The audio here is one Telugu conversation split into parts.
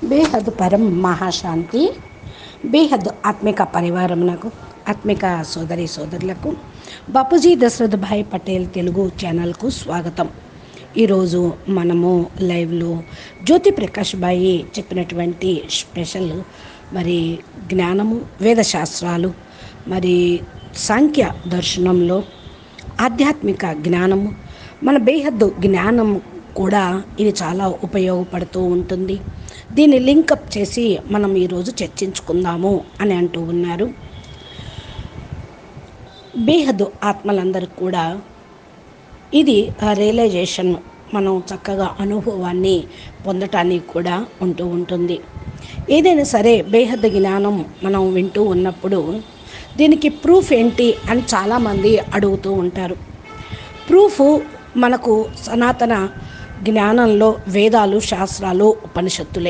బేహద్ పరం మహాశాంతి బేహద్ ఆత్మిక పరివారమునకు ఆత్మిక సోదరి సోదరులకు బాపూజీ దశరథ్ భాయ్ పటేల్ తెలుగు ఛానల్కు స్వాగతం ఈరోజు మనము లైవ్లో జ్యోతి ప్రకాష్ బాయి చెప్పినటువంటి స్పెషల్ మరి జ్ఞానము వేదశాస్త్రాలు మరి సాంఖ్య దర్శనంలో ఆధ్యాత్మిక జ్ఞానము మన బేహద్దు జ్ఞానం కూడా ఇది చాలా ఉపయోగపడుతూ ఉంటుంది దీన్ని లింకప్ చేసి మనం ఈరోజు చర్చించుకుందాము అని అంటూ ఉన్నారు బేహద్దు ఆత్మలందరూ కూడా ఇది రియలైజేషన్ మనం చక్కగా అనుభవాన్ని పొందటానికి కూడా ఉంటూ ఉంటుంది ఏదైనా సరే బేహద్దు జ్ఞానం మనం వింటూ ఉన్నప్పుడు దీనికి ప్రూఫ్ ఏంటి అని చాలామంది అడుగుతూ ఉంటారు ప్రూఫ్ మనకు సనాతన జ్ఞానంలో వేదాలు శాస్త్రాలు ఉపనిషత్తులే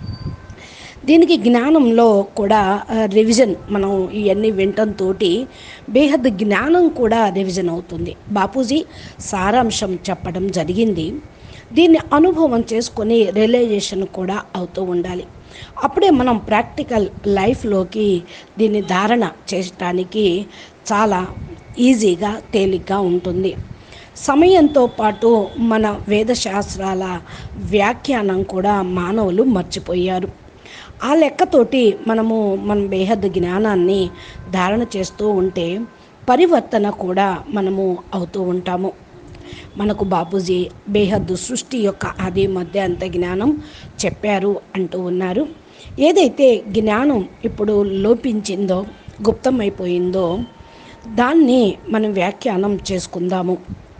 దీనికి జ్ఞానంలో కూడా రివిజన్ మనం ఇవన్నీ వినటంతో బేహద్ జ్ఞానం కూడా రివిజన్ అవుతుంది బాపూజీ సారాంశం చెప్పడం జరిగింది దీన్ని అనుభవం చేసుకొని రియలైజేషన్ కూడా అవుతూ ఉండాలి అప్పుడే మనం ప్రాక్టికల్ లైఫ్లోకి దీన్ని ధారణ చేయటానికి చాలా ఈజీగా తేలిగ్గా ఉంటుంది సమయంతో పాటు మన వేదశాస్త్రాల వ్యాఖ్యానం కూడా మానవులు మర్చిపోయారు ఆ లెక్కతోటి మనము మన బేహద్ జ్ఞానాన్ని ధారణ చేస్తూ ఉంటే పరివర్తన కూడా మనము అవుతూ ఉంటాము మనకు బాపూజీ బేహద్దు సృష్టి యొక్క ఆది మధ్య అంత జ్ఞానం చెప్పారు అంటూ ఉన్నారు ఏదైతే జ్ఞానం ఇప్పుడు లోపించిందో గుప్తమైపోయిందో దాన్ని మనం వ్యాఖ్యానం చేసుకుందాము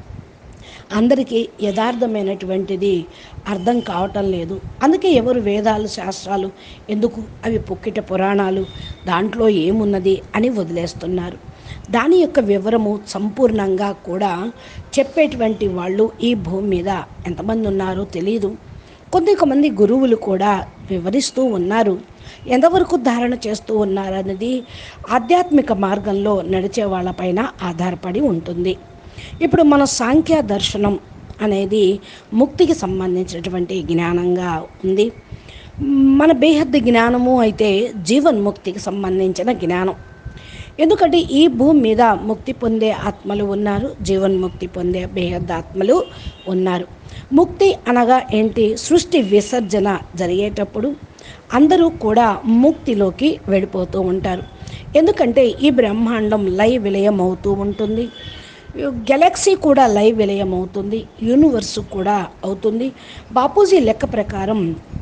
అందరికీ యథార్థమైనటువంటిది అర్థం కావటం లేదు అందుకే ఎవరు వేదాలు శాస్త్రాలు ఎందుకు అవి పొక్కిట పురాణాలు దాంట్లో ఏమున్నది అని వదిలేస్తున్నారు దాని యొక్క వివరము సంపూర్ణంగా కూడా చెప్పేటువంటి వాళ్ళు ఈ భూమి మీద ఎంతమంది ఉన్నారో తెలియదు కొంతమంది గురువులు కూడా వివరిస్తూ ఉన్నారు ఎంతవరకు ధారణ చేస్తూ ఉన్నారన్నది ఆధ్యాత్మిక మార్గంలో నడిచే వాళ్ళపైన ఆధారపడి ఉంటుంది ఇప్పుడు మన సాంఖ్య దర్శనం అనేది ముక్తికి సంబంధించినటువంటి జ్ఞానంగా ఉంది మన బేహద్దు జ్ఞానము అయితే జీవన్ముక్తికి సంబంధించిన జ్ఞానం ఎందుకంటే ఈ భూమి మీద ముక్తి పొందే ఆత్మలు ఉన్నారు జీవన్ముక్తి పొందే బేహద్ ఆత్మలు ఉన్నారు ముక్తి అనగా ఏంటి సృష్టి విసర్జన జరిగేటప్పుడు అందరూ కూడా ముక్తిలోకి వెళ్ళిపోతూ ఉంటారు ఎందుకంటే ఈ బ్రహ్మాండం లయ విలయం అవుతూ ఉంటుంది గెలాక్సీ కూడా లైవ్ విలయం అవుతుంది యూనివర్స్ కూడా అవుతుంది బాపూజీ లెక్క ప్రకారం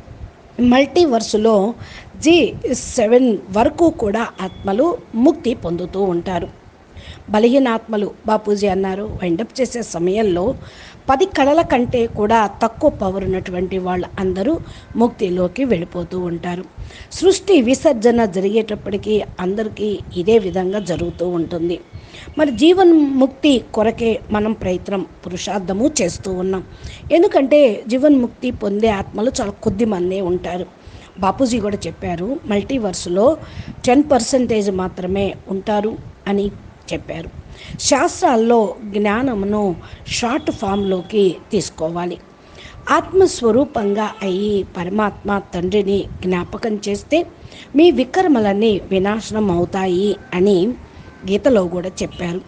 మల్టీవర్సులో జీ సెవెన్ వరకు కూడా ఆత్మలు ముక్తి పొందుతూ ఉంటారు బలహీన ఆత్మలు బాపూజీ అన్నారు వైండప్ చేసే సమయంలో పది కళల కంటే కూడా తక్కువ పవర్ ఉన్నటువంటి వాళ్ళు అందరూ ముక్తిలోకి వెళ్ళిపోతూ ఉంటారు సృష్టి విసర్జన జరిగేటప్పటికీ అందరికీ ఇదే విధంగా జరుగుతూ ఉంటుంది మరి జీవన్ ముక్తి కొరకే మనం ప్రయత్నం పురుషార్థము చేస్తూ ఉన్నాం ఎందుకంటే జీవన్ముక్తి పొందే ఆత్మలు చాలా కొద్ది మందే ఉంటారు బాపూజీ కూడా చెప్పారు మల్టీవర్స్లో టెన్ పర్సెంటేజ్ మాత్రమే ఉంటారు అని చెప్పారు శాస్త్రాల్లో జ్ఞానమును షార్ట్ ఫామ్లోకి తీసుకోవాలి ఆత్మస్వరూపంగా అయ్యి పరమాత్మ తండ్రిని జ్ఞాపకం చేస్తే మీ విక్రమలన్నీ వినాశనం అవుతాయి అని గీతలో కూడా చెప్పారు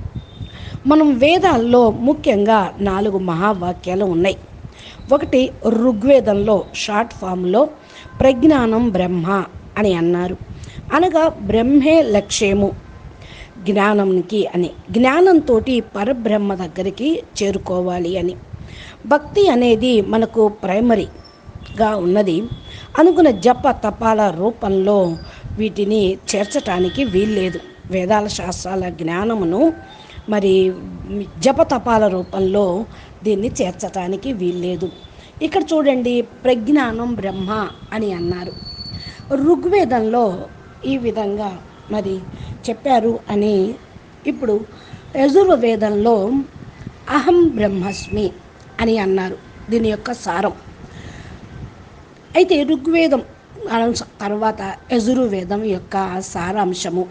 మనం వేదాల్లో ముఖ్యంగా నాలుగు మహావాక్యాలు ఉన్నాయి ఒకటి ఋగ్వేదంలో షార్ట్ ఫామ్లో ప్రజ్ఞానం బ్రహ్మ అని అన్నారు అనగా బ్రహ్మే లక్ష్యము జ్ఞానంకి అని జ్ఞానంతో పరబ్రహ్మ దగ్గరికి చేరుకోవాలి అని భక్తి అనేది మనకు ప్రైమరీగా ఉన్నది అనుకున్న జప తపాల రూపంలో వీటిని చేర్చటానికి వీల్లేదు వేదాల శాస్త్రాల జ్ఞానమును మరి జపతపాల రూపంలో దీన్ని చేర్చటానికి వీల్లేదు ఇక్కడ చూడండి ప్రజ్ఞానం బ్రహ్మ అని అన్నారు ఋగ్వేదంలో ఈ విధంగా మరి చెప్పారు అని ఇప్పుడు యజుర్వేదంలో అహం బ్రహ్మస్మి అని అన్నారు దీని యొక్క సారం అయితే ఋగ్వేదం తర్వాత యజుర్వేదం యొక్క సారాంశము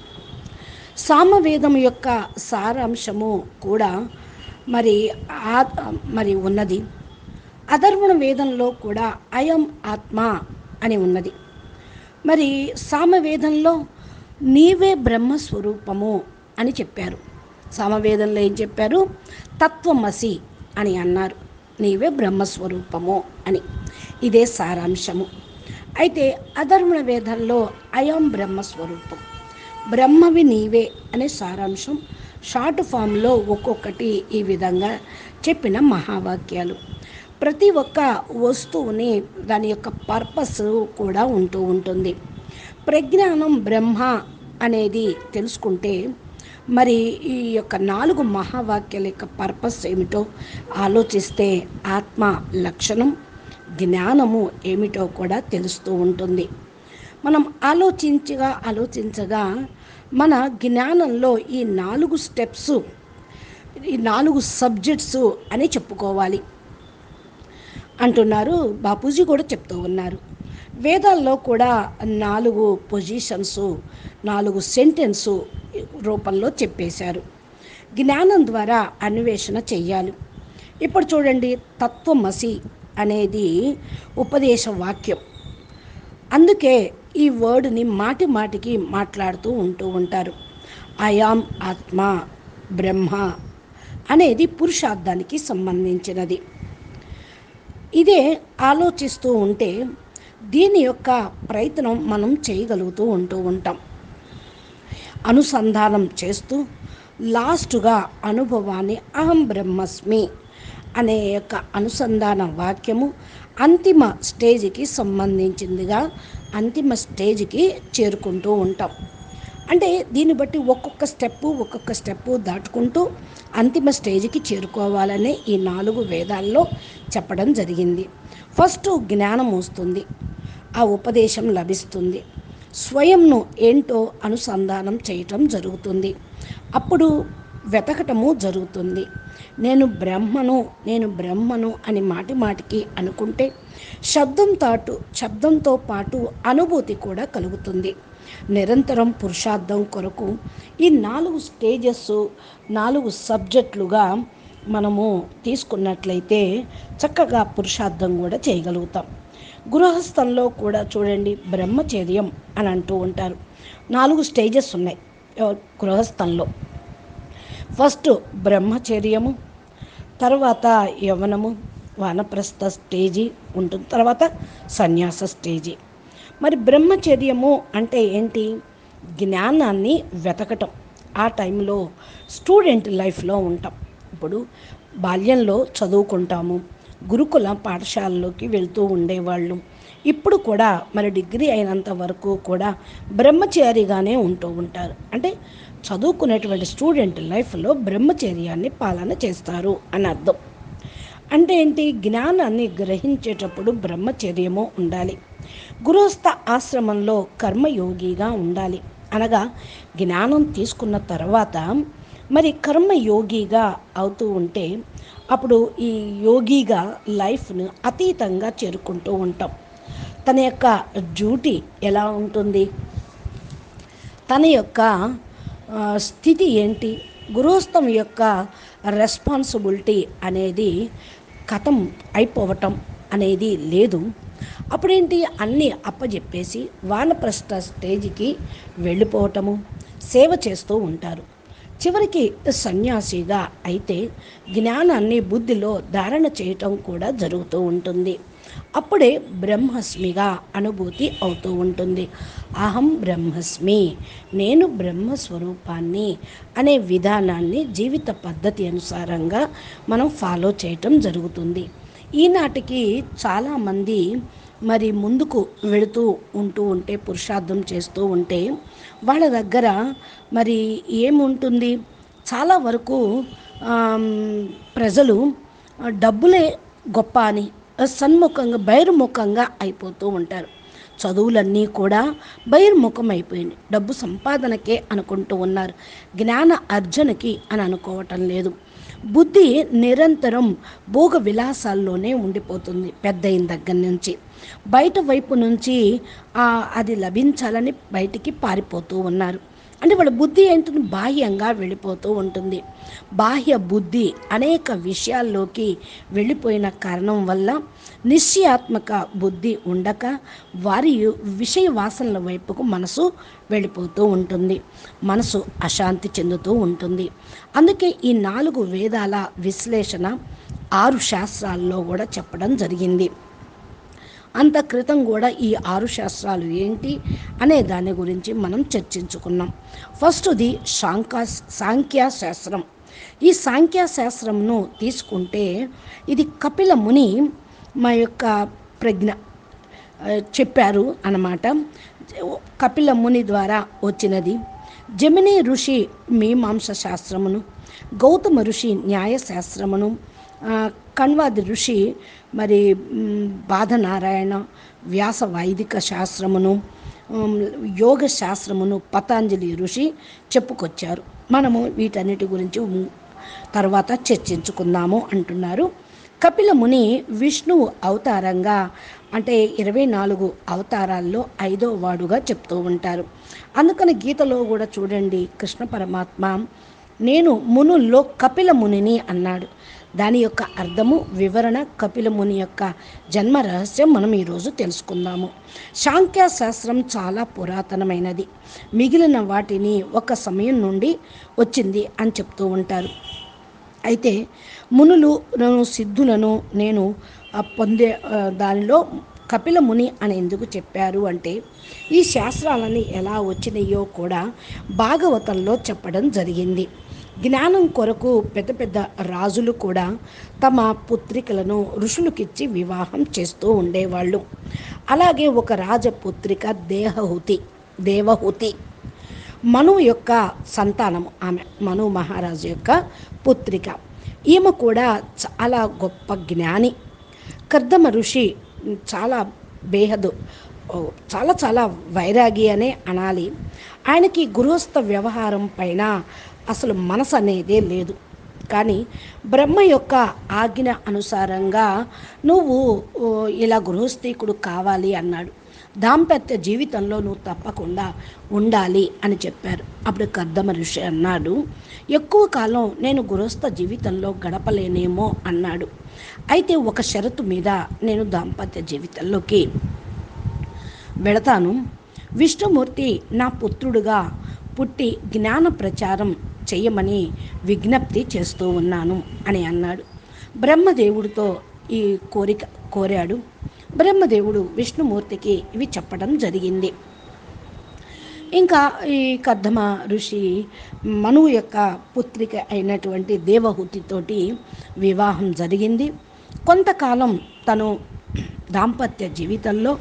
సామవేదం యొక్క సారాంశము కూడా మరి ఆ మరి ఉన్నది అధర్వణ వేదంలో కూడా అయం ఆత్మ అని ఉన్నది మరి సామవేదంలో నీవే బ్రహ్మస్వరూపము అని చెప్పారు సామవేదంలో ఏం చెప్పారు తత్వమసి అని అన్నారు నీవే బ్రహ్మస్వరూపము అని ఇదే సారాంశము అయితే అధర్వణ వేదంలో అయం బ్రహ్మస్వరూపం బ్రహ్మవి నీవే అనే సారాంశం షార్ట్ ఫామ్లో ఒక్కొక్కటి ఈ విధంగా చెప్పిన మహావాక్యాలు ప్రతి ఒక్క వస్తువుని దాని యొక్క పర్పస్ కూడా ఉంటూ ఉంటుంది ప్రజ్ఞానం బ్రహ్మ అనేది తెలుసుకుంటే మరి ఈ యొక్క నాలుగు మహావాక్యాల యొక్క పర్పస్ ఏమిటో ఆలోచిస్తే ఆత్మ లక్షణం జ్ఞానము ఏమిటో కూడా తెలుస్తూ ఉంటుంది మనం ఆలోచించగా ఆలోచించగా మన జ్ఞానంలో ఈ నాలుగు స్టెప్స్ ఈ నాలుగు సబ్జెక్ట్స్ అని చెప్పుకోవాలి అంటున్నారు బాపూజీ కూడా చెప్తూ ఉన్నారు వేదాల్లో కూడా నాలుగు పొజిషన్స్ నాలుగు సెంటెన్స్ రూపంలో చెప్పేశారు జ్ఞానం ద్వారా అన్వేషణ చెయ్యాలి ఇప్పుడు చూడండి తత్వమసి అనేది ఉపదేశ వాక్యం అందుకే ఈ వర్డ్ని మాటి మాటికి మాట్లాడుతూ ఉంటూ ఉంటారు అయాం ఆత్మ బ్రహ్మ అనేది పురుషార్థానికి సంబంధించినది ఇదే ఆలోచిస్తూ ఉంటే దీని యొక్క ప్రయత్నం మనం చేయగలుగుతూ ఉంటూ ఉంటాం అనుసంధానం చేస్తూ లాస్ట్గా అనుభవాన్ని అహం బ్రహ్మస్మి అనే యొక్క అనుసంధాన వాక్యము అంతిమ స్టేజ్కి సంబంధించిందిగా అంతిమ స్టేజ్కి చేరుకుంటూ ఉంటాం అంటే దీన్ని బట్టి ఒక్కొక్క స్టెప్పు ఒక్కొక్క స్టెప్పు దాటుకుంటూ అంతిమ స్టేజ్కి చేరుకోవాలనే ఈ నాలుగు వేదాల్లో చెప్పడం జరిగింది ఫస్ట్ జ్ఞానం వస్తుంది ఆ ఉపదేశం లభిస్తుంది స్వయంను ఏంటో అనుసంధానం చేయటం జరుగుతుంది అప్పుడు వెతకటము జరుగుతుంది నేను బ్రహ్మను నేను బ్రహ్మను అని మాటి మాటికి అనుకుంటే శబ్దం తాటు శబ్దంతో పాటు అనుభూతి కూడా కలుగుతుంది నిరంతరం పురుషార్థం కొరకు ఈ నాలుగు స్టేజెస్ నాలుగు సబ్జెక్టులుగా మనము తీసుకున్నట్లయితే చక్కగా పురుషార్థం కూడా చేయగలుగుతాం గృహస్థంలో కూడా చూడండి బ్రహ్మచర్యం అని అంటూ ఉంటారు నాలుగు స్టేజెస్ ఉన్నాయి గృహస్థంలో ఫస్ట్ బ్రహ్మచర్యము తర్వాత యవనము వానప్రస్థ స్టేజీ ఉంటుంది తర్వాత సన్యాస స్టేజీ మరి బ్రహ్మచర్యము అంటే ఏంటి జ్ఞానాన్ని వెతకటం ఆ టైంలో స్టూడెంట్ లైఫ్లో ఉంటాం ఇప్పుడు బాల్యంలో చదువుకుంటాము గురుకుల పాఠశాలలోకి వెళ్తూ ఉండేవాళ్ళు ఇప్పుడు కూడా మరి డిగ్రీ అయినంత వరకు కూడా బ్రహ్మచారిగానే ఉంటూ ఉంటారు అంటే చదువుకునేటువంటి స్టూడెంట్ లైఫ్లో బ్రహ్మచర్యాన్ని పాలన చేస్తారు అని అర్థం అంటే ఏంటి జ్ఞానాన్ని గ్రహించేటప్పుడు బ్రహ్మచర్యము ఉండాలి గృహస్థ ఆశ్రమంలో కర్మయోగిగా ఉండాలి అనగా జ్ఞానం తీసుకున్న తర్వాత మరి కర్మయోగిగా అవుతూ ఉంటే అప్పుడు ఈ యోగిగా లైఫ్ను అతీతంగా చేరుకుంటూ ఉంటాం తన యొక్క డ్యూటీ ఎలా ఉంటుంది తన యొక్క ఆ, స్థితి ఏంటి గృహస్థం యొక్క రెస్పాన్సిబిలిటీ అనేది కథం అయిపోవటం అనేది లేదు అప్పుడేంటి అన్నీ అప్పజెప్పేసి వానప్రస్థ స్టేజ్కి వెళ్ళిపోవటము సేవ చేస్తూ ఉంటారు చివరికి సన్యాసిగా అయితే జ్ఞానాన్ని బుద్ధిలో ధారణ చేయటం కూడా జరుగుతూ ఉంటుంది అప్పుడే బ్రహ్మస్మిగా అనుభూతి అవుతూ ఉంటుంది అహం బ్రహ్మస్మి నేను బ్రహ్మస్వరూపాన్ని అనే విధానాన్ని జీవిత పద్ధతి అనుసారంగా మనం ఫాలో చేయటం జరుగుతుంది ఈనాటికి చాలామంది మరి ముందుకు వెళుతూ ఉంటూ ఉంటే పురుషార్థం చేస్తూ ఉంటే వాళ్ళ దగ్గర మరి ఏముంటుంది చాలా వరకు ఆమ్, ప్రజలు ఆ, డబ్బులే గొప్ప అని ఆ, సన్ముఖంగా బహిర్ముఖంగా అయిపోతూ ఉంటారు చదువులన్నీ కూడా బహిర్ముఖం అయిపోయింది డబ్బు సంపాదనకే అనుకుంటూ ఉన్నారు జ్ఞాన అర్జనకి అని అనుకోవటం లేదు బుద్ధి నిరంతరం భోగ విలాసాల్లోనే ఉండిపోతుంది పెద్ద అయిన దగ్గర నుంచి బయట వైపు నుంచి ఆ, అది లభించాలని బయటికి పారిపోతూ ఉన్నారు అంటే వాళ్ళ బుద్ధి ఏంటంటే బాహ్యంగా వెళ్ళిపోతూ ఉంటుంది బాహ్య బుద్ధి అనేక విషయాల్లోకి వెళ్ళిపోయిన కారణం వల్ల నిశ్చయాత్మక బుద్ధి ఉండక వారి విషయ వాసనల వైపుకు మనసు వెళ్ళిపోతూ ఉంటుంది మనసు అశాంతి చెందుతూ ఉంటుంది అందుకే ఈ నాలుగు వేదాల విశ్లేషణ ఆరు శాస్త్రాల్లో కూడా చెప్పడం జరిగింది అంత క్రితం కూడా ఈ ఆరు శాస్త్రాలు ఏంటి అనే దాని గురించి మనం చర్చించుకున్నాం ఫస్ట్ది శాంకా సాంఖ్య శాస్త్రం ఈ సాంఖ్య శాస్త్రంను తీసుకుంటే ఇది కపిల ముని మా యొక్క ప్రజ్ఞ ఆ, చెప్పారు అన్నమాట కపిల ముని ద్వారా వచ్చినది జమిని ఋషి మీమాంస శాస్త్రమును గౌతమ ఋషి న్యాయశాస్త్రమును ఆ, కణ్వాది ఋషి మరి మ్, బాధనారాయణ వ్యాస వైదిక శాస్త్రమును ఉమ్, యోగ శాస్త్రమును పతాంజలి ఋషి చెప్పుకొచ్చారు మనము వీటన్నిటి గురించి ఉమ్, తర్వాత చర్చించుకుందాము అంటున్నారు కపిల ముని విష్ణువు అవతారంగా అంటే ఇరవై నాలుగు అవతారాల్లో ఐదో వాడుగా చెప్తూ ఉంటారు అందుకని గీతలో కూడా చూడండి కృష్ణ పరమాత్మ నేను మునుల్లో కపిల మునిని అన్నాడు దాని యొక్క అర్థము వివరణ కపిల ముని యొక్క జన్మ రహస్యం మనం ఈరోజు తెలుసుకుందాము శాంఖ్య శాస్త్రం చాలా పురాతనమైనది మిగిలిన వాటిని ఒక సమయం నుండి వచ్చింది అని చెప్తూ ఉంటారు అయితే మునులు నేను సిద్ధులను నేను ఆ, పొందే ఆ, దానిలో కపిల ముని అని ఎందుకు చెప్పారు అంటే ఈ శాస్త్రాలని ఎలా వచ్చినాయో కూడా భాగవతంలో చెప్పడం జరిగింది జ్ఞానం కొరకు పెద్ద పెద్ద రాజులు కూడా తమ పుత్రికలను ఋషులకిచ్చి వివాహం చేస్తూ ఉండేవాళ్ళు అలాగే ఒక రాజపుత్రిక దేహహుతి దేవహుతి మను యొక్క సంతానము ఆమె మను మహారాజు యొక్క పుత్రిక ఈమె కూడా చాలా గొప్ప జ్ఞాని కర్దమ ఋషి చాలా బేహదు ఓ, చాలా చాలా వైరాగి అనే అనాలి ఆయనకి గృహస్థ వ్యవహారం పైన అసలు మనసు అనేదే లేదు కానీ బ్రహ్మ యొక్క ఆజ్ఞ అనుసారంగా నువ్వు ఓ, ఇలా గృహస్థీకుడు కావాలి అన్నాడు దాంపత్య జీవితంలో నువ్వు తప్పకుండా ఉండాలి అని చెప్పారు అప్పుడు కర్దమ ఋషి అన్నాడు ఎక్కువ కాలం నేను గృహస్థ జీవితంలో గడపలేనేమో అన్నాడు అయితే ఒక షరతు మీద నేను దాంపత్య జీవితంలోకి వెళతాను విష్ణుమూర్తి నా పుత్రుడుగా పుట్టి జ్ఞాన ప్రచారం చేయమని విజ్ఞప్తి చేస్తూ ఉన్నాను అని అన్నాడు బ్రహ్మదేవుడితో ఈ కోరిక కోరాడు బ్రహ్మదేవుడు విష్ణుమూర్తికి ఇవి చెప్పడం జరిగింది ఇంకా ఈ కర్దమ ఋషి మనువు యొక్క పుత్రిక అయినటువంటి దేవహుతితోటి వివాహం జరిగింది కొంతకాలం తను దాంపత్య జీవితంలో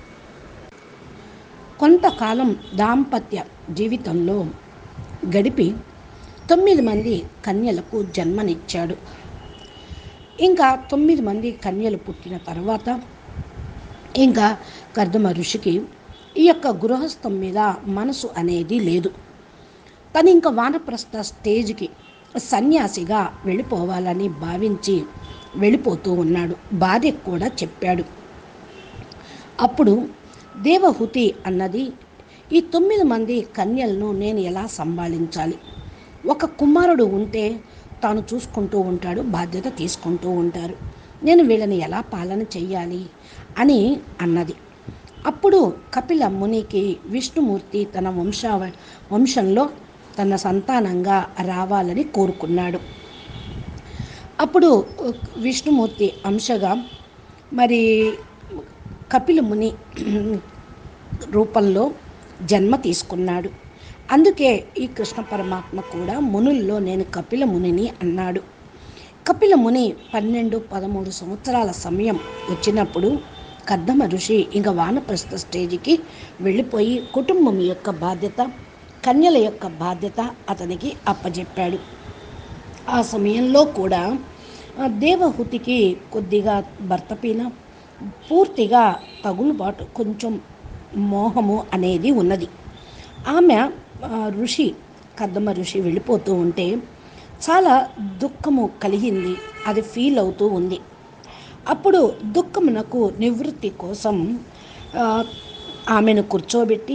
కొంతకాలం దాంపత్య జీవితంలో గడిపి తొమ్మిది మంది కన్యలకు జన్మనిచ్చాడు ఇంకా తొమ్మిది మంది కన్యలు పుట్టిన తర్వాత ఇంకా కర్దమ ఋషికి ఈ యొక్క గృహస్థం మీద మనసు అనేది లేదు తను ఇంకా వానప్రస్థ స్టేజ్కి సన్యాసిగా వెళ్ళిపోవాలని భావించి వెళ్ళిపోతూ ఉన్నాడు భార్యకు కూడా చెప్పాడు అప్పుడు దేవహుతి అన్నది ఈ తొమ్మిది మంది కన్యలను నేను ఎలా సంభాళించాలి ఒక కుమారుడు ఉంటే తాను చూసుకుంటూ ఉంటాడు బాధ్యత తీసుకుంటూ ఉంటారు నేను వీళ్ళని ఎలా పాలన చెయ్యాలి అని అన్నది అప్పుడు కపిల మునికి విష్ణుమూర్తి తన వంశావ వంశంలో తన సంతానంగా రావాలని కోరుకున్నాడు అప్పుడు విష్ణుమూర్తి అంశగా మరి కపిల ముని రూపంలో జన్మ తీసుకున్నాడు అందుకే ఈ కృష్ణ పరమాత్మ కూడా మునుల్లో నేను కపిల మునిని అన్నాడు కపిల ముని పన్నెండు పదమూడు సంవత్సరాల సమయం వచ్చినప్పుడు కర్దమ ఋషి ఇంకా వానప్రస్థ స్టేజికి వెళ్ళిపోయి కుటుంబం యొక్క బాధ్యత కన్యల యొక్క బాధ్యత అతనికి అప్పజెప్పాడు ఆ సమయంలో కూడా ఆ, దేవహుతికి కొద్దిగా భర్త పైన పూర్తిగా తగులుబాటు కొంచెం మోహము అనేది ఉన్నది ఆమె ఆ, ఋషి కద్దమ్మ ఋషి వెళ్ళిపోతూ ఉంటే చాలా దుఃఖము కలిగింది అది ఫీల్ అవుతూ ఉంది అప్పుడు దుఃఖమునకు నివృత్తి కోసం ఆ, ఆమెను కూర్చోబెట్టి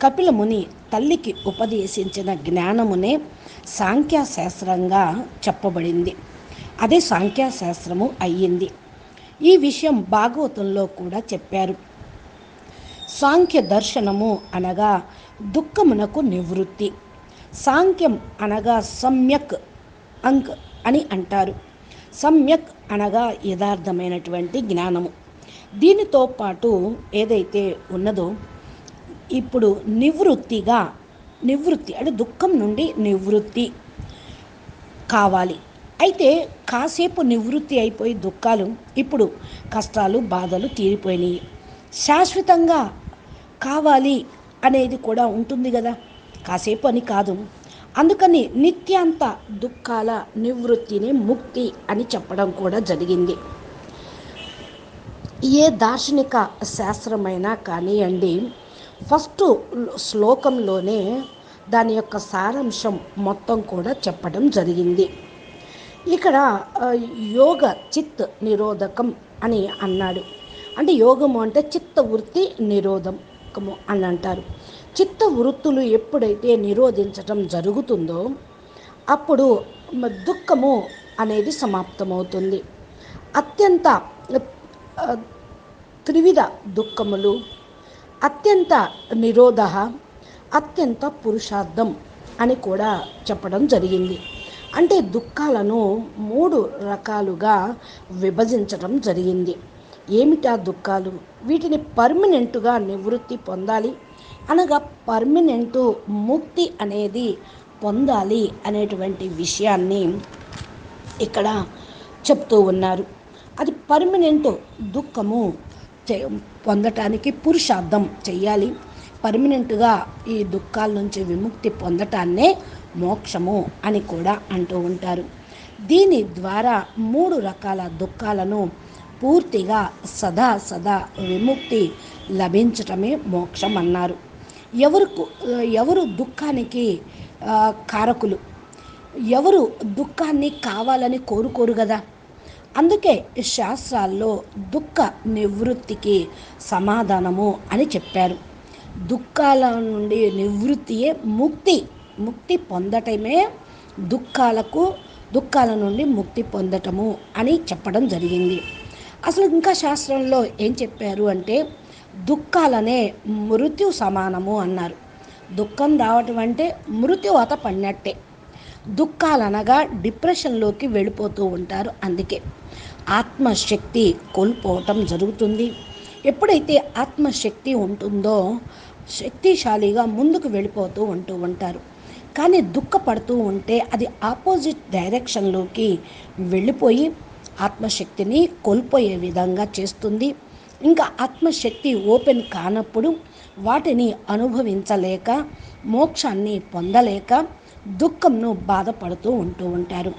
కపిల ముని తల్లికి ఉపదేశించిన జ్ఞానమునే సాంఖ్యశాస్త్రంగా చెప్పబడింది అదే సాంఖ్యశాస్త్రము అయ్యింది ఈ విషయం భాగవతంలో కూడా చెప్పారు సాంఖ్య దర్శనము అనగా దుఃఖమునకు నివృత్తి సాంఖ్యం అనగా సమ్యక్ అంక్ అని అంటారు సమ్యక్ అనగా యథార్థమైనటువంటి జ్ఞానము దీనితో పాటు ఏదైతే ఉన్నదో ఇప్పుడు నివృత్తిగా నివృత్తి అంటే దుఃఖం నుండి నివృత్తి కావాలి అయితే కాసేపు నివృత్తి అయిపోయి దుఃఖాలు ఇప్పుడు కష్టాలు బాధలు తీరిపోయినాయి శాశ్వతంగా కావాలి అనేది కూడా ఉంటుంది కదా కాసేపు అని కాదు అందుకని నిత్యాంత దుఃఖాల నివృత్తిని ముక్తి అని చెప్పడం కూడా జరిగింది ఏ దార్శనిక శాస్త్రమైనా కానివ్వండి ఫస్ట్ శ్లోకంలోనే దాని యొక్క సారాంశం మొత్తం కూడా చెప్పడం జరిగింది ఇక్కడ ఆ, యోగ చిత్ నిరోధకం అని అన్నాడు అంటే యోగము అంటే చిత్త వృత్తి నిరోధకము అని అంటారు చిత్త వృత్తులు ఎప్పుడైతే నిరోధించటం జరుగుతుందో అప్పుడు మ- దుఃఖము అనేది సమాప్తమవుతుంది అత్యంత ఆ, త్రివిధ దుఃఖములు అత్యంత నిరోధ అత్యంత పురుషార్థం అని కూడా చెప్పడం జరిగింది అంటే దుఃఖాలను మూడు రకాలుగా విభజించడం జరిగింది ఏమిటా దుఃఖాలు వీటిని పర్మనెంట్గా నివృత్తి పొందాలి అనగా పర్మనెంటు ముక్తి అనేది పొందాలి అనేటువంటి విషయాన్ని ఇక్కడ చెప్తూ ఉన్నారు అది పర్మనెంట్ దుఃఖము చే- పొందటానికి పురుషార్థం చెయ్యాలి పర్మనెంట్గా ఈ దుఃఖాల నుంచి విముక్తి పొందటాన్నే మోక్షము అని కూడా అంటూ ఉంటారు దీని ద్వారా మూడు రకాల దుఃఖాలను పూర్తిగా సదా సదా విముక్తి లభించటమే మోక్షం అన్నారు ఎవరు ఎవరు దుఃఖానికి ఆ, కారకులు ఎవరు దుఃఖాన్ని కావాలని కోరుకోరు కదా అందుకే శాస్త్రాల్లో దుఃఖ నివృత్తికి సమాధానము అని చెప్పారు దుఃఖాల నుండి నివృత్తియే ముక్తి ముక్తి పొందటమే దుఃఖాలకు దుఃఖాల నుండి ముక్తి పొందటము అని చెప్పడం జరిగింది అసలు ఇంకా శాస్త్రంలో ఏం చెప్పారు అంటే దుఃఖాలనే మృత్యు సమానము అన్నారు దుఃఖం రావటం అంటే మృత్యువాత పడినట్టే దుఃఖాలనగా డిప్రెషన్లోకి వెళ్ళిపోతూ ఉంటారు అందుకే ఆత్మశక్తి కోల్పోవటం జరుగుతుంది ఎప్పుడైతే ఆత్మశక్తి ఉంటుందో శక్తిశాలిగా ముందుకు వెళ్ళిపోతూ ఉంటూ ఉంటారు కానీ దుఃఖపడుతూ ఉంటే అది ఆపోజిట్ డైరెక్షన్లోకి వెళ్ళిపోయి ఆత్మశక్తిని కోల్పోయే విధంగా చేస్తుంది ఇంకా ఆత్మశక్తి ఓపెన్ కానప్పుడు వాటిని అనుభవించలేక మోక్షాన్ని పొందలేక దుఃఖంను బాధపడుతూ ఉంటూ ఉంటారు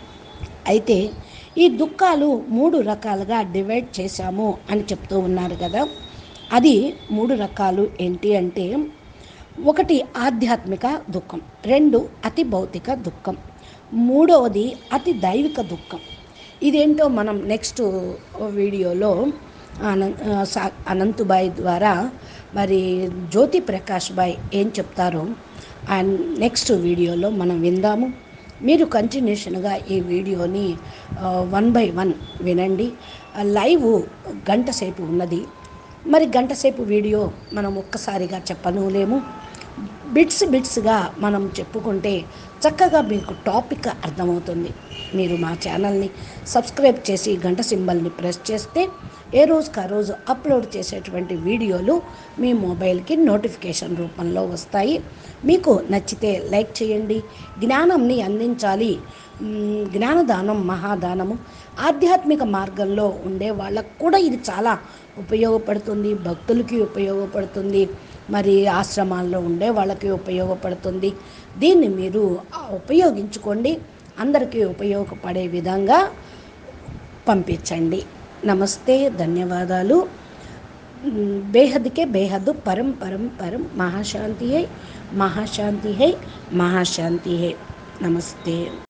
అయితే ఈ దుఃఖాలు మూడు రకాలుగా డివైడ్ చేశాము అని చెప్తూ ఉన్నారు కదా అది మూడు రకాలు ఏంటి అంటే ఒకటి ఆధ్యాత్మిక దుఃఖం రెండు అతి భౌతిక దుఃఖం మూడవది అతి దైవిక దుఃఖం ఇదేంటో మనం నెక్స్ట్ వీడియోలో అన సా- అనంతుబాయ్ ద్వారా మరి జ్యోతి ప్రకాష్ బాయ్ ఏం చెప్తారో అండ్ నెక్స్ట్ వీడియోలో మనం విందాము మీరు కంటిన్యూషన్గా ఈ వీడియోని వన్ బై వన్ వినండి ఆ, లైవ్ గంట సేపు ఉన్నది మరి గంట సేపు వీడియో మనం ఒక్కసారిగా చెప్పనులేము బిట్స్ బిట్స్గా మనం చెప్పుకుంటే చక్కగా మీకు టాపిక్ అర్థమవుతుంది మీరు మా ఛానల్ని సబ్స్క్రైబ్ చేసి గంట సింబల్ని ప్రెస్ చేస్తే ఏ రోజుకి ఆ రోజు అప్లోడ్ చేసేటువంటి వీడియోలు మీ మొబైల్కి నోటిఫికేషన్ రూపంలో వస్తాయి మీకు నచ్చితే లైక్ చేయండి జ్ఞానంని అందించాలి మ్, జ్ఞానదానం మహాదానము ఆధ్యాత్మిక మార్గంలో ఉండే వాళ్ళకు కూడా ఇది చాలా ఉపయోగపడుతుంది భక్తులకి ఉపయోగపడుతుంది మరి ఆశ్రమాల్లో ఉండే వాళ్ళకి ఉపయోగపడుతుంది దీన్ని మీరు ఆ, ఉపయోగించుకోండి అందరికీ ఉపయోగపడే విధంగా పంపించండి నమస్తే ధన్యవాదాలు మ్, బేహద్కే బేహద్దు పరం పరం పరం మహాశాంతి హై మహాశాంతి హై మహాశాంతి హై నమస్తే